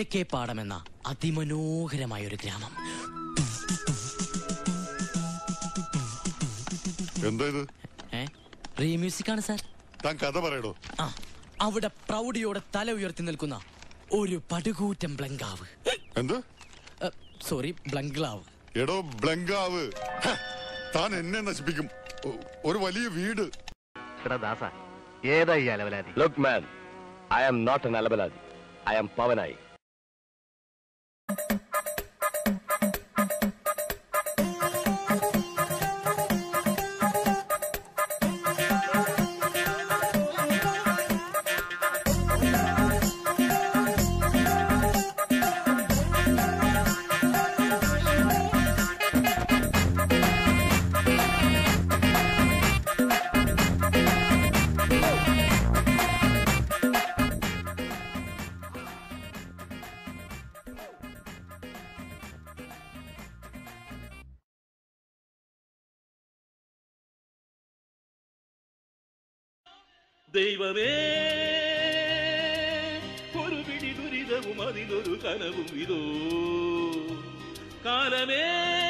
കിഴക്കേ പാടം എന്ന അതിമനോഹരമായ ഒരു ഗ്രാമം എന്താ ഇത് ഏ റീമ്യൂസിക് ആണ് സാർ താൻ കഥ പറയടോ ആ അവിടെ പ്രൗഢിയോടെ തല ഉയർത്തി നിൽക്കുന്ന ഒരു പടുകൂറ്റൻ ബ്ലങ്കാവ് എന്ത് സോറി ബ്ലങ്ക്ലാവ് എടോ ബ്ലങ്കാവ് ഹ, താൻ എന്നെ നശിപ്പിക്കും ഒ- ഒരു വലിയ വീട് ദാസ ഏതാ ഈ അലവലാതി look man I am not an അലബലാദി ഐ ആം പവനായി ദൈവമേ ഒരു പിടി ദുരിതവും അതിലൊരു കനവും ഇതോ കാലമേ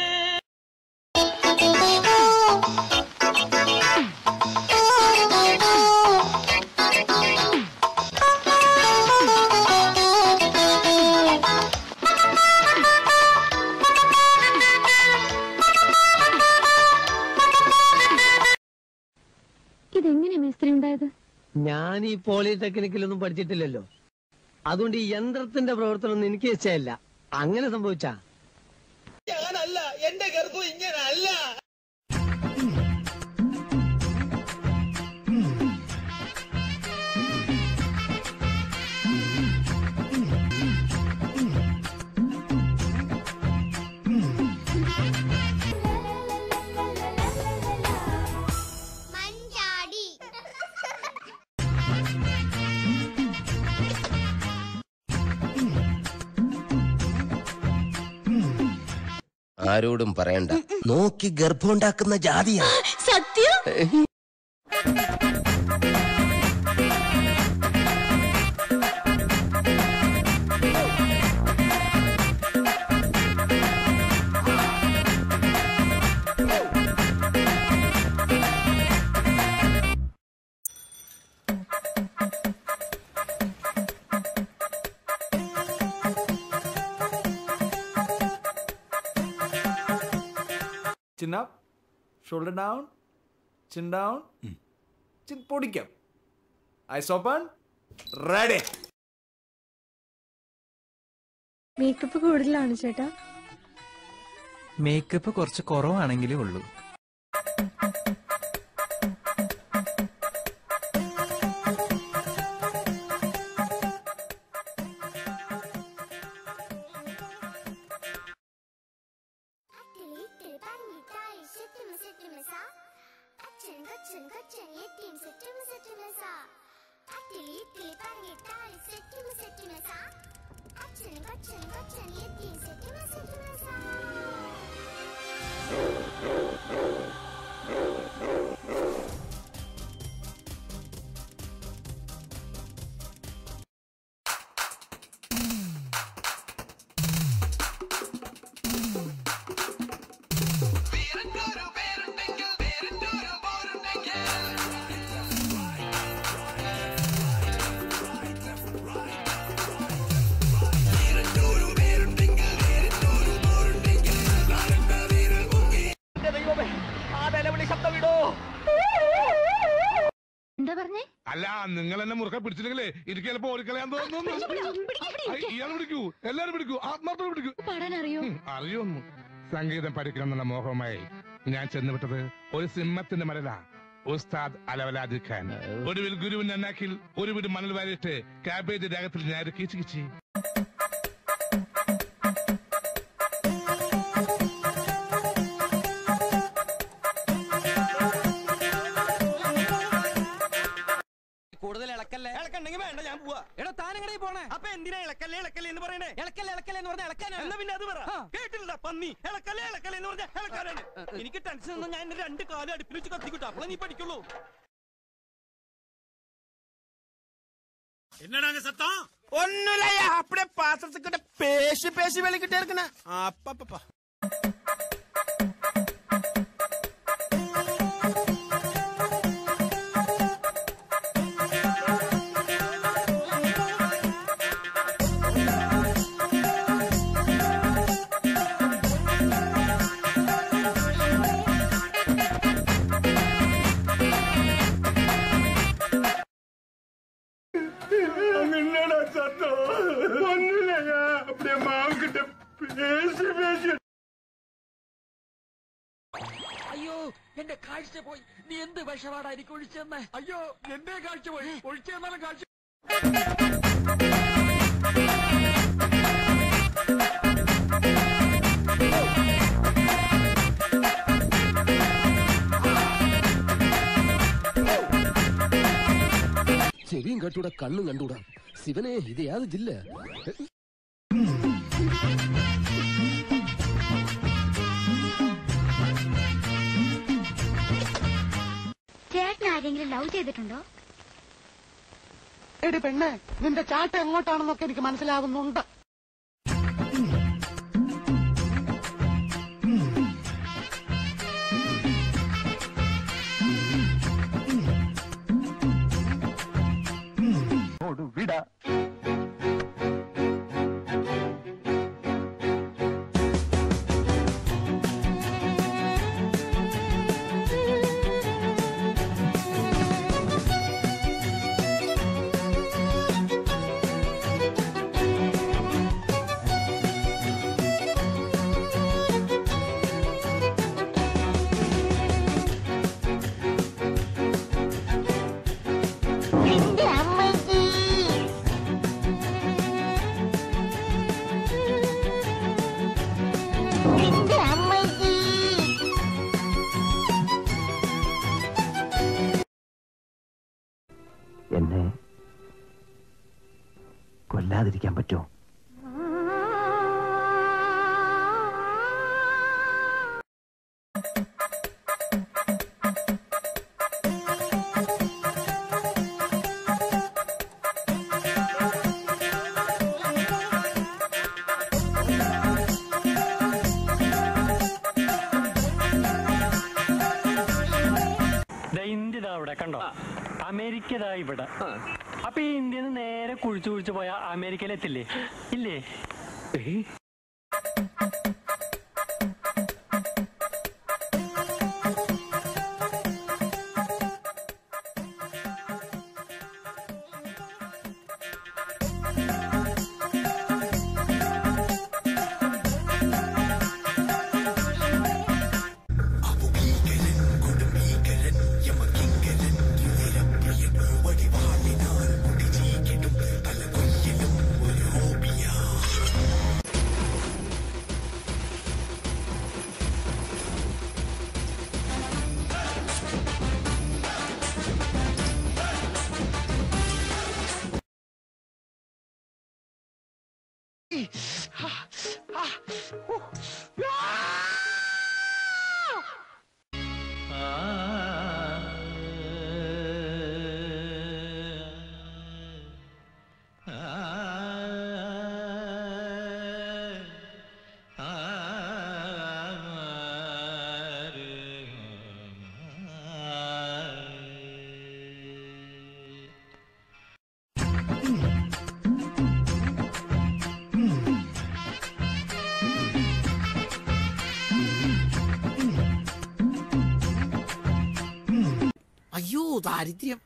ഇതെങ്ങനെ മേസ്ത്രി ഉണ്ടായത് ഞാൻ ഈ പോളിടെക്നിക്കിലൊന്നും പഠിച്ചിട്ടില്ലല്ലോ അതുകൊണ്ട് ഈ യന്ത്രത്തിന്റെ പ്രവർത്തനം ഒന്നും എനിക്ക് നിശ്ചയമില്ല അങ്ങനെ സംഭവിച്ചാ ഞാനല്ല എന്റെ ഗർഭം ഇങ്ങനല്ല മഞ്ചാടി ആരോടും പറയണ്ട നോക്കി ഗർഭമുണ്ടാക്കുന്ന ജാതിയാ സത്യം Chin up, shoulder down, chin down, chin പൊടിക്കാം ഐസ് ഓപ്പൺ റെഡി മേക്കപ്പ് കൂടുതലാണ് ചേട്ടാ മേക്കപ്പ് കുറച്ച് കുറവാണെങ്കിലേ ഉള്ളൂ എന്താ പറഞ്ഞേ അല്ല നിങ്ങൾ എന്നെ മുറുക്കെ പിടിച്ചില്ലെങ്കിലേ എനിക്ക് ചിലപ്പോ ഓടിക്കളയാൻ തോന്നുന്നു ഐ, ഇയാൾ പിടിക്കൂ എല്ലാരും പിടിക്കൂ ആത്മാർത്ഥം പിടിക്കൂ പാടാൻ അറിയോ ഉം, അറിയൊന്നു സംഗീതം പഠിക്കണം എന്നുള്ള മോഹമായി ഞാൻ ചെന്നുവിട്ടത് ഒരു സിംഹത്തിന്റെ മരല ഉസ്താദ് അലവലാദി ഖാൻ ഒടുവിൽ ഗുരുവിന്റെ അന്നാക്കിൽ ഒരു വീട് മണൽ വാരിയിട്ട് കാബേജ് രാഗത്തിൽ ഞാൻ കീച്ചു കിച്ചി കൂടുതൽ ഇളക്കല്ലേ ഇളക്കണ്ടെങ്കിൽ വേണ്ട ഞാൻ പോവാ എടാ താനെങ്ങനെ പോണേ അപ്പൊ എന്തിനാ ഇളക്കല്ലേ ഇളക്കല്ലേ എന്ന് പറയണേ ഇളക്കല്ലേ ഇളക്കല്ലേ എന്ന് പറഞ്ഞ ഇളക്കാനാണ് എന്നാ പിന്നെ അത് പറ കേട്ടില്ല പന്നി ഇളക്കല്ലേ ഇളക്കല്ലേ എന്ന് പറഞ്ഞ ഇളക്കാനാണ് എനിക്ക് ടെൻഷൻ ഒന്നും ഞാൻ എന്റെ രണ്ട് കാലം അടുപ്പിൽ വെച്ച് കത്തിക്കിട്ടു അപ്പോഴേ നീ പഠിക്കുള്ളൂ என்னடாங்க சத்தம் ஒண்ணும் இல்லையா அப்படியே பாத்திரத்துக்கிட்ட பேசி பேசி வெளிக்கிட்டே இருக்குண்ணே அப்பப்பா என்னடா சத்தம் ஒண்ணும் இல்லையா அப்படியே மாவுக்கிட்ட பேசி பேசி അയ്യോ എന്റെ കാഴ്ച പോയി നീ എന്ത് വിഷമാടാ എനിക്ക് ഒഴിച്ചെന്ന് അയ്യോ എന്റെ കാഴ്ച പോയി ഒഴിച്ചെന്നാലും കാഴ്ച ചെവിയും കട്ടൂടാ കണ്ണും കണ്ടൂടാ ശിവനെ ഇത് യാത് ജില്ല ചേട്ടൻ ആരെങ്കിലും ലവ് ചെയ്തിട്ടുണ്ടോ എടി പെണ്ണെ നിന്റെ ചാട്ട എങ്ങോട്ടാണെന്നൊക്കെ എനിക്ക് മനസ്സിലാകുന്നുണ്ട് വിട എന്റെ അമ്മയ്ക്ക് എന്റെ അമ്മയ്ക്ക് എന്നെ കൊല്ലാതിരിക്കാൻ പറ്റുമോ ഇന്ത്യ ദാ ഇവിടെ കണ്ടോ അമേരിക്ക ദാ ഇവിടെ അപ്പൊ ഈ ഇന്ത്യന്ന് നേരെ കുഴിച്ചു കുഴിച്ചു പോയ അമേരിക്കയിലെത്തില്ലേ ഇല്ലേ അയ്യോ ദാരിദ്ര്യം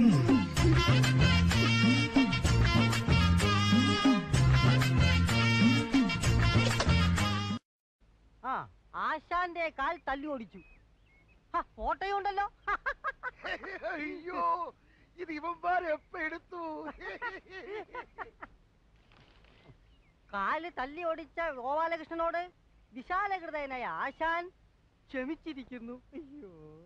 ആ ആശാന്റെ കാൽ തല്ലി ഓടിച്ചു ഹ, ഫോട്ടോയും ഉണ്ടല്ലോ അയ്യോ ഇത് ഇവന്മാരെ എപ്പ എടുത്തു കാല് തല്ലി ഓടിച്ച ഗോപാലകൃഷ്ണനോട് വിശാലഹൃദയനായ ആശാൻ ക്ഷമിച്ചിരിക്കുന്നു അയ്യോ